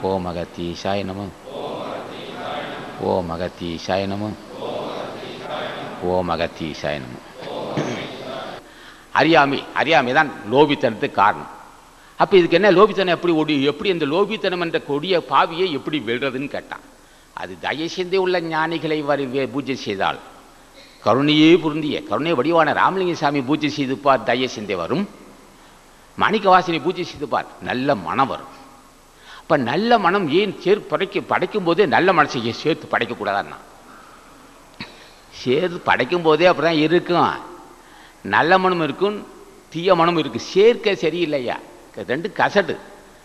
ஓம் அகத்தீசாய நம ஓம் அகத்தீசாய நம ஓம் அகத்தீசாய நம அறியாமை அறியாமை தான் லோபித்தனத்துக்கு காரணம் அப்போ இதுக்கு என்ன லோபித்தனம் எப்படி ஒடி எப்படி இந்த லோபித்தனம் என்ற கொடிய பாவியை எப்படி வெல்றதுன்னு கேட்டான் அது தயசிந்தே உள்ள ஞானிகளை வரி வே- பூஜை செய்தால் கருணையே பொருந்திய கருணை வடிவான ராமலிங்க சாமி பூஜை செய்து பார் தயசிந்தே வரும் மாணிக்க வாசனை பூஜை செய்து பார் நல்ல மனம் வரும் அப்போ நல்ல மனம் ஏன் சேர் படைக்க படைக்கும் போதே நல்ல மனசை ஏன் சேர்த்து படைக்கக்கூடாதுன்னா சேர்த்து படைக்கும் போதே அப்படி தான் இருக்கும் நல்ல மனம் இருக்கும் தீய மனம் இருக்கு சேர்க்க சரியில்லையா ரெண்டு கசடு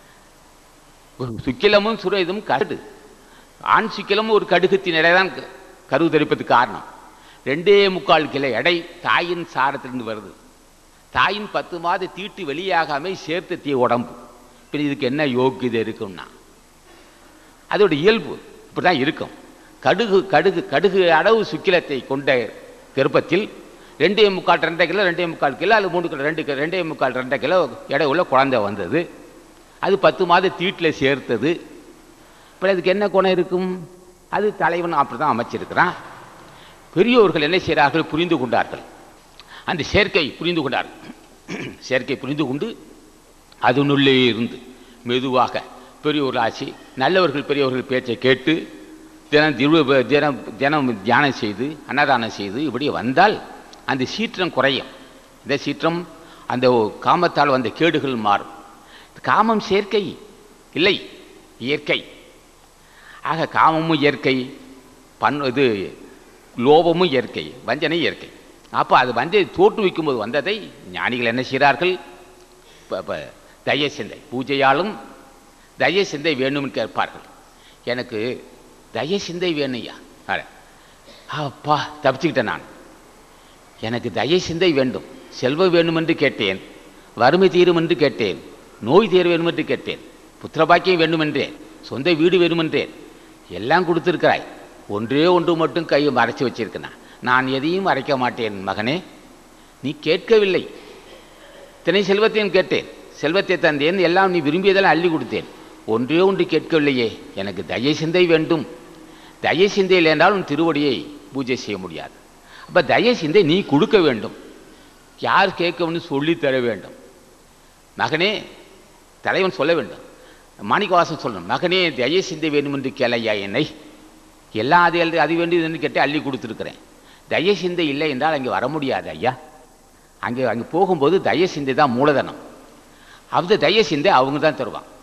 சுக்கிலமும் சுரேதும் கசடு ஆண் சுக்கிலமும் ஒரு கடுகத்தின் தான் கரு தரிப்பதுக்கு காரணம் ரெண்டே முக்கால் கிலோ எடை தாயின் சாரத்திலிருந்து வருது தாயின் பத்து மாத தீட்டு வெளியாகாம சேர்த்த தீ உடம்பு இப்போ இதுக்கு என்ன யோக்கியதை இருக்கும்னா அதோட இயல்பு இப்படி தான் இருக்கும் கடுகு கடுகு கடுகு அளவு சுக்கிலத்தை கொண்ட கர்ப்பத்தில் ரெண்டே முக்கால் ரெண்டரை கிலோ ரெண்டே முக்கால் கிலோ அல்லது மூணு கிலோ ரெண்டு கிலோ ரெண்டே முக்கால் ரெண்டரை கிலோ எடை உள்ள குழந்தை வந்தது அது பத்து மாத தீட்டில் சேர்த்தது இப்போ அதுக்கு என்ன குணம் இருக்கும் அது தலைவன் அப்படி தான் அமைச்சிருக்கிறான் பெரியோர்கள் என்ன செய்கிறார்கள் புரிந்து கொண்டார்கள் அந்த சேர்க்கை புரிந்து கொண்டார்கள் சேர்க்கை புரிந்து கொண்டு அதனுள்ளே இருந்து மெதுவாக பெரியோர் ஆசி நல்லவர்கள் பெரியவர்கள் பேச்சை கேட்டு தினம் திரு தினம் தினம் தியானம் செய்து அன்னதானம் செய்து இப்படி வந்தால் அந்த சீற்றம் குறையும் இந்த சீற்றம் அந்த காமத்தால் வந்த கேடுகள் மாறும் காமம் சேர்க்கை இல்லை இயற்கை ஆக காமமும் இயற்கை பண் இது லோபமும் இயற்கை வஞ்சனை இயற்கை அப்போ அது வந்து தோற்றுவிக்கும் போது வந்ததை ஞானிகள் என்ன செய்கிறார்கள் ப- ப- தய சிந்தை பூஜையாலும் தய சிந்தை வேணும்னு கேட்பார்கள் எனக்கு தய சிந்தை வேணும்யா அட அப்பா தப்பிச்சுக்கிட்டேன் நான் எனக்கு தய சிந்தை வேண்டும் செல்வம் வேண்டும் என்று கேட்டேன் வறுமை தீரும் என்று கேட்டேன் நோய் தீர வேண்டும் என்று கேட்டேன் புத்திரபாக்கியம் வேண்டும் என்றேன் சொந்த வீடு வேண்டும் என்றேன் எல்லாம் கொடுத்திருக்கிறாய் ஒன்றே ஒன்று மட்டும் கையை மறைச்சு வச்சிருக்கேன் நான் எதையும் மறைக்க மாட்டேன் மகனே நீ கேட்கவில்லை இத்தனை செல்வத்தையும் கேட்டேன் செல்வத்தை தந்தேன் எல்லாம் நீ விரும்பியதெல்லாம் அள்ளி கொடுத்தேன் ஒன்றே ஒன்று கேட்கவில்லையே எனக்கு தய சிந்தை வேண்டும் தய சிந்தை இல்லை என்றால் உன் திருவடியை பூஜை செய்ய முடியாது அப்போ தய சிந்தை நீ கொடுக்க வேண்டும் யார் கேட்கணும்னு சொல்லித் தர வேண்டும் மகனே தலைவன் சொல்ல வேண்டும் மாணிக்கவாசன் சொல்லணும் மகனே தய சிந்தை வேண்டும் என்று கேளையா என்னை எல்லாம் அது எழுது அது வேண்டியது என்று கேட்டு அள்ளி கொடுத்துருக்கிறேன் தய சிந்தை இல்லை என்றால் அங்கே வர முடியாது ஐயா அங்கே அங்கே போகும்போது தய சிந்தை தான் மூலதனம் அந்த தய சிந்தை அவங்க தான் தருவாங்க